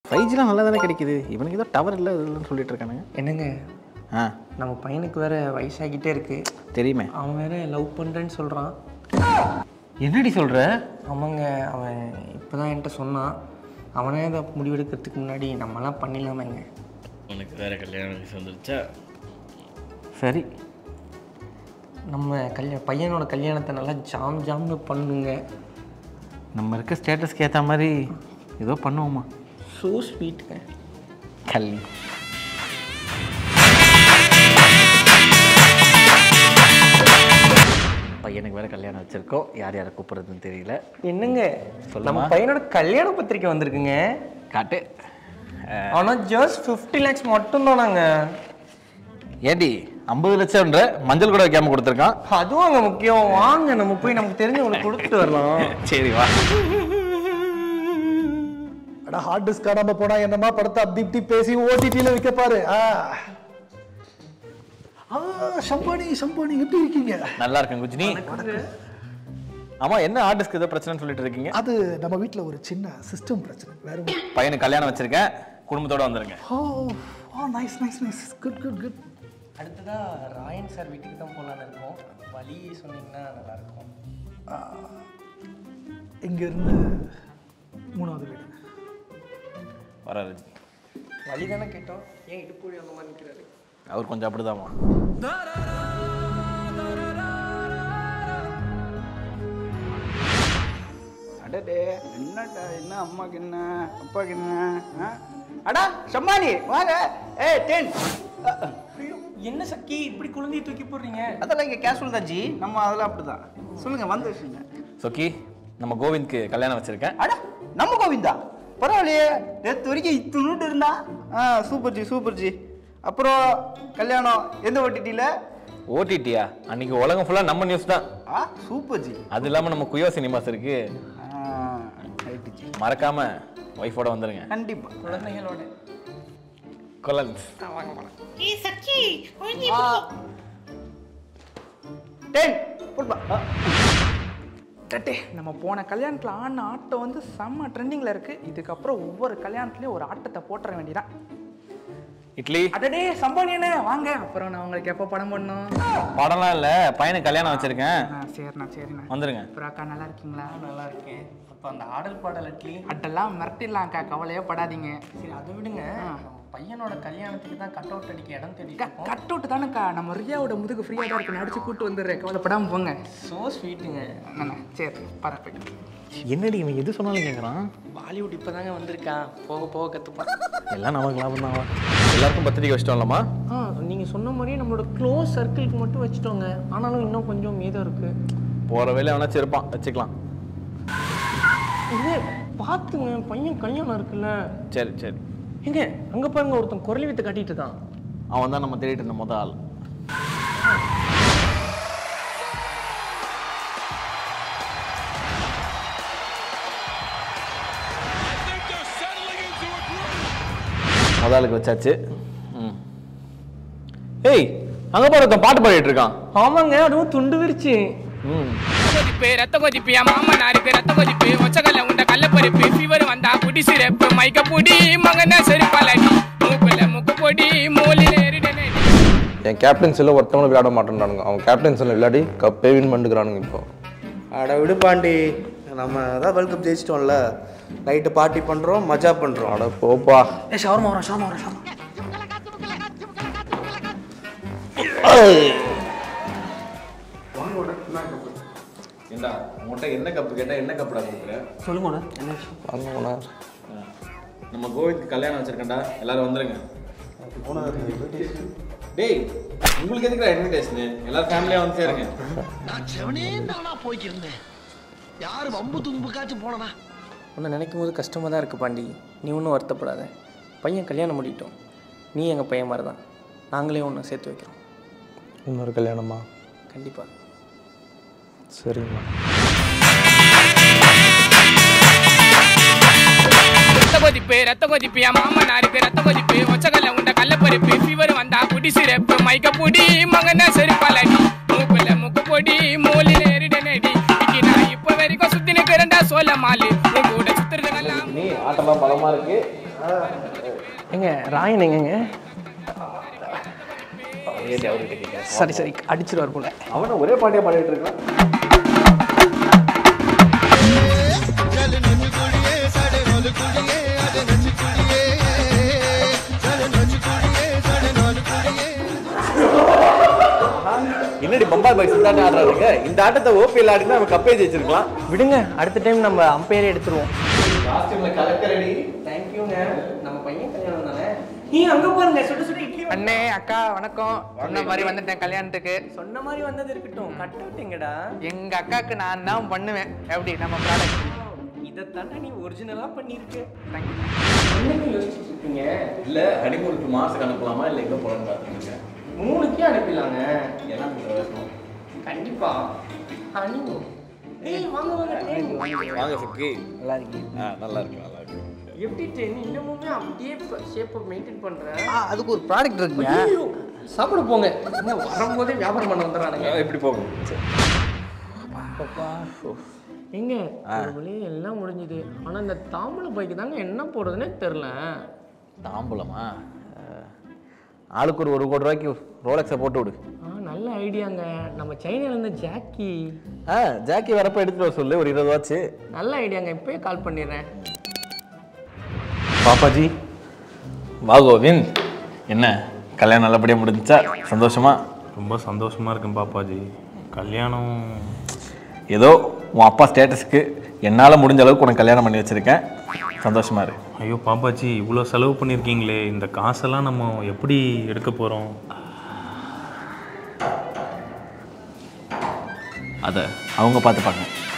Five ஜிலாம் நல்லா தானே கிடைக்குது இவனுக்கு ஏதோ டவர் இல்லை இல்லைன்னு சொல்லிட்டு இருக்கானுங்க என்னங்க ஆ நம்ம பையனுக்கு வேற வயசாகிட்டே இருக்கு தெரியுமே அவன் வேற லவ் பண்ணுறேன்னு சொல்கிறான் என்னடி சொல்கிற ஆமாங்க அவன் இப்போ தான் என்கிட்ட சொன்னான் அவனே இதை முடிவெடுக்கிறதுக்கு முன்னாடி நம்மலாம் பண்ணிடலாமேங்க உனக்கு வேற கல்யாண வயசு வந்துருச்சா சரி நம்ம கல்யாண பையனோட கல்யாணத்தை நல்லா ஜாம் ஜாம்னு பண்ணுங்க நம்ம இருக்க ஸ்டேட்டஸ்க்கு ஏற்ற மாதிரி ஏதோ பண்ணுவோமா ஸோ ஸ்வீட்டுங்க கல்வி பையனுக்கு வேற கல்யாணம் வச்சிருக்கோம் யார் யாரை கூப்பிடுறதுன்னு தெரியல என்னங்க சொல்லுமா. நம்ம பையனோட கல்யாண பத்திரிக்கை வந்திருக்குங்க காட்டு ஆனால் ஜஸ்ட் ஃபிஃப்டி லேக்ஸ் மட்டும்தானாங்க ஏடி ஐம்பது லட்சம்ன்ற மஞ்சள் கூட வைக்காம கொடுத்துருக்கான் அதுவும் அங்கே முக்கியம் வாங்க நம்ம போய் நமக்கு தெரிஞ்சவங்களுக்கு கொடுத்துட்டு வரலாம் சரி வா அட ஹார்ட் டிஸ்க் காணாம போனா என்னமா படத்தை அப்படி இப்படி பேசி ஓடிடியில் விற்க பாரு ஆ ஆ, சம்பானி சம்பானி எப்படி இருக்கீங்க நல்லா இருக்கேன் குஜினி ஆமா என்ன ஆர்டிஸ்க்கு ஏதோ பிரச்சனைன்னு சொல்லிட்டு இருக்கீங்க அது நம்ம வீட்டில் ஒரு சின்ன சிஸ்டம் பிரச்சனை வேற ஒண்ணும். பையனுக்கு கல்யாணம் வச்சிருக்கேன் குடும்பத்தோட வந்துருங்க oh oh nice nice nice good good good அடுத்ததா ராயன் சார் வீட்டுக்கு தான் போகலான்னு இருக்கோம் வழி சொன்னீங்கன்னா நல்லா இருக்கும் இங்கேருந்து மூணாவது வீடு வராரு வழி தானே கேட்டோம் ஏன் இடுப்பு அந்த மாதிரி நிற்கிறாரு அவர் கொஞ்சம் அப்படிதாம்மா அடடே என்னடா என்ன அம்மாக்கு என்ன அப்பாக்கு என்ன ஆ? அடா சம்மானி வாங்க ஏய் டென் என்ன சக்கி இப்படி குழந்தைய தூக்கி போடுறீங்க அதெல்லாம் இங்கே கேஷுவல் தான் ஜி நம்ம அதெல்லாம் அப்படிதான் சொல்லுங்க வந்துருச்சுங்க சொக்கி நம்ம கோவிந்த்க்கு கல்யாணம் வச்சிருக்கேன் அடா நம்ம கோவிந்தா பரவாயில்லையே நேற்று வரைக்கும் இத்துணுட்டு இருந்தா ஆ சூப்பர் ஜி சூப்பர் ஜி அப்புறம் கல்யாணம் எந்த ஓட்டிட்டியில் ஓடிடியா அன்னைக்கு உலகம் ஃபுல்லா நம்ம நியூஸ் தான் ஆ சூப்பர் ஜி அது இல்லாம நம்ம குயோ சினிமாஸ் இருக்கு ஆ ரைட்டு ஜி மறக்காம ஒய்ஃபோட வந்துருங்க கண்டிப்பாக குழந்தைகளோட கொலன்ஸ் டென் போட்பா டட்டே நம்ம போன கல்யாணத்தில் ஆடின ஆட்டம் வந்து செம்ம ட்ரெண்டிங்கில் இருக்குது இதுக்கப்புறம் ஒவ்வொரு கல்யாணத்துலேயும் ஒரு ஆட்டத்தை போட்டுற வேண்டியதான் இட்லி அடடே சம்பானியனே வாங்க அப்புறம் நான் உங்களுக்கு எப்போ படம் பண்ணணும் படம்லாம் இல்ல பையனுக்கு கல்யாணம் வச்சிருக்கேன் ஆ சரிண்ணா சரிண்ணா வந்துருங்க அப்புறம் அக்கா நல்லா இருக்கீங்களா நல்லா இருக்கேன் அப்போ அந்த ஆடல் பாடல் அட்லி அட்டெல்லாம் மிரட்டிடலாம் அக்கா கவலையே படாதீங்க சரி அதை விடுங்க நம்ம பையனோட கல்யாணத்துக்கு தான் கட் அவுட் அடிக்க இடம் தேடி கட் அவுட் தானேக்கா நம்ம ரியாவோட முதுகு ஃப்ரீயாக தான் இருக்கு அடிச்சு கூட்டு வந்துடுறேன் கவலைப்படாமல் போங்க ஸோ ஸ்வீட்டுங்க அண்ணா சரி பரவாயில்ல என்னடி இவன் எது சொன்னாலும் கேட்குறான் பாலிவுட் இப்போ தாங்க வந்திருக்கான் போக போக கற்றுப்பான் எல்லாம் நமக்கு லாபம் தான் எல்லாருக்கும் பத்திரிக்கை வச்சிட்டோம்லம்மா ஆ நீங்கள் சொன்ன மாதிரியே நம்மளோட க்ளோஸ் சர்க்கிளுக்கு மட்டும் வச்சுட்டோங்க ஆனாலும் இன்னும் கொஞ்சம் மீதம் இருக்குது போற வேலையை வேணாச்சும் இருப்பான் வச்சுக்கலாம் இது பார்த்துங்க பையன் கல்யாணம் இருக்குல்ல சரி சரி எங்க அங்கே பாருங்க ஒருத்தன் குரலி வித்து கட்டிட்டு தான் அவன் தான் நம்ம தேடிட்டு இருந்த முத ஆள் முத ஆளுக்கு வச்சாச்சு ம். ஏய் அங்க பாரு ஒருத்தன் பாட்டு பாடிட்டு இருக்கான் ஆமாங்க அதுவும் துண்டு விரிச்சு ம் கொதிப்பு ரத்த கொதிப்பு என் மாமனாருக்கு ரத்த கொதிப்பு ஒச்சகல்ல உண்ட கள்ளப்பருப்பு ஃபீவர் வந்தா குடி சிறப்பு மைக்க பொடி மகன செருப்பலடி மூக்குல முக்கு பொடி மூலில எரிடனே என் கேப்டன்சியில் ஒருத்தவங்களும் விளையாட மாட்டேன்றானுங்க அவன் கேப்டன்சியில் விளையாடி கப்பே வின் பண்ணிக்கிறானுங்க இப்போ அட விடு பாண்டி நம்ம அதான் வேர்ல்ட் கப் ஜெயிச்சிட்டோம்ல நைட்டு பார்ட்டி பண்ணுறோம் மஜா பண்ணுறோம் அட போப்பா ஏ ஷவர்மா வரோம் ஷவர்மா வரோம் ஷவர்மா ஏண்டா உங்கள்கிட்ட என்ன கப்பு கேட்டா என்ன கப்புடா கொடுக்குறேன் சொல்லுங்க என்ன வாங்க ஓனர் நம்ம கோவிந்த் கல்யாணம் வச்சிருக்கேன்டா எல்லாரும் வந்துருங்க டேய் உங்களுக்கு எதுக்குடா இன்விடேஷன் எல்லாரும் ஃபேமிலியா வந்து சேருங்க நான் செவனே தானா போய்க்கிருந்தேன் யாரு வம்பு தும்புக்காச்சும் போனனா உன்னை நினைக்கும் போது கஷ்டமாக தான் இருக்குது பாண்டி நீ ஒன்றும் வருத்தப்படாத பையன் கல்யாணம் முடிட்டோம் நீ எங்கள் பையன் மாதிரி தான் நாங்களே ஒன்று சேர்த்து வைக்கிறோம் இன்னொரு கல்யாணமா கண்டிப்பாக சரிங்கண்ணா ரத்த கொதிப்பு ரத்த கொதிப்பு என் மாமனாருக்கு ரத்த கொதிப்பு ஒச்சகல்ல உண்ட கள்ளப்பருப்பு ஃபீவர் வந்தா குடி சிறப்பு மைக்க பொடி மகன செருப்பலடி மூக்குல முக்கு பொடி மூலில எரிடனடி இன்னைக்கு நான் இப்ப வரைக்கும் சுத்தி நிக்கிறேன்டா சோழ மாலு உன் கூட சுத்துறது நல்லா நீ ஆட்ட பாட்டெல்லாம் பலமாக இருக்கு ஏங்க ராயன் எங்கங்க ஏடி அவர்கிட்ட கேட்க சரி சரி அடிச்சிருவார் போல அவனை ஒரே பாட்டியாக பாடிட்டு இருக்கான் என்னடி பம்பாய் பாய்ஸ் இந்த ஆட்டம் ஆடுறாருங்க இந்த ஆட்டத்தை ஓபிஎல் ஆடினா நம்ம கப்பே ஜெயிச்சிருக்கலாம் விடுங்க அடுத்த டைம் நம்ம அம்பையரே எடுத்துருவோம் காஸ்டியூம்ல கலக்கரடி தேங்க்யூங்க நம்ம பையன் கல்யாணம் தானே நீ அங்க பாருங்க சுட சுட இட்லி அண்ணே அக்கா வணக்கம் சொன்ன மாதிரி வந்துட்டேன் கல்யாணத்துக்கு சொன்ன மாதிரி வந்தது இருக்கட்டும் கட் அவுட்டுங்கடா எங்க அக்காக்கு நான் தான் பண்ணுவேன் எப்படி நம்ம ப்ராடக்ட் இதைத்தாண்டா நீ ஒரிஜினலா பண்ணியிருக்க என்னங்க யோசிச்சுட்டு இருக்கீங்க இல்ல ஹனிமூனுக்கு மாசுக்கு அனுப்பலாமா இல்ல எங்க போறோம்னு பார்த்துருக்கேன் மூணுக்கே அனுப்பிடலாங்க என்ன பண்றது? கண்டிப்பா ஹனிமூன் ஏய் வாங்க வாங்க train. வாங்க சுக்கி நல்லா இருக்கீங்க ஆ நல்லா இருக்கு நல்லா இருக்கு எப்படி ட்ரெயின் இன்னமுமே அப்படியே ஷேப்பை மெயின்டைன் பண்றேன் அதுக்கு ஒரு ப்ராடக்ட் இருக்குங்க ஐயோ, சாப்பிட போங்க என்ன வரும்போதே வியாபாரம் பண்ண வந்துடுறானுங்க எப்படி போகும் எங்க ஒரு வழியா எல்லாம் முடிஞ்சுது ஆனா இந்த தாம்பூல பைக்கு தாங்க என்ன போடுறதுன்னே தெரில தாம்பூலமா அஹ், ஆளுக்கு ஒரு ஒரு கோடி ரூபாய்க்கு ரோலெக்ஸை போட்டு விடு ஆ நல்ல ஐடியாங்க நம்ம சைனால இருந்த ஜாக்கி ஆ ஜாக்கி வரப்ப எடுத்துட்டு வர சொல்லு ஒரு இருபது வாட்ச் நல்ல ஐடியாங்க இப்பயே கால் பண்ணிடுறேன் பாப்பாஜி வா கோவிந்த் என்ன கல்யாணம் நல்லபடியாக முடிஞ்சுச்சா சந்தோஷமா ரொம்ப சந்தோஷமா இருக்கேன் பாப்பாஜி கல்யாணம் ஏதோ உன் அப்பா ஸ்டேட்டஸ்க்கு என்னால் முடிஞ்ச அளவுக்கு உனக்கு கல்யாணம் பண்ணி வச்சிருக்கேன் சந்தோஷமா இரு ஐயோ பாப்பாஜி இவ்வளோ செலவு பண்ணியிருக்கீங்களே இந்த காசெல்லாம் நம்ம எப்படி எடுக்க போகிறோம் அதை அவங்க பார்த்துப்பாங்க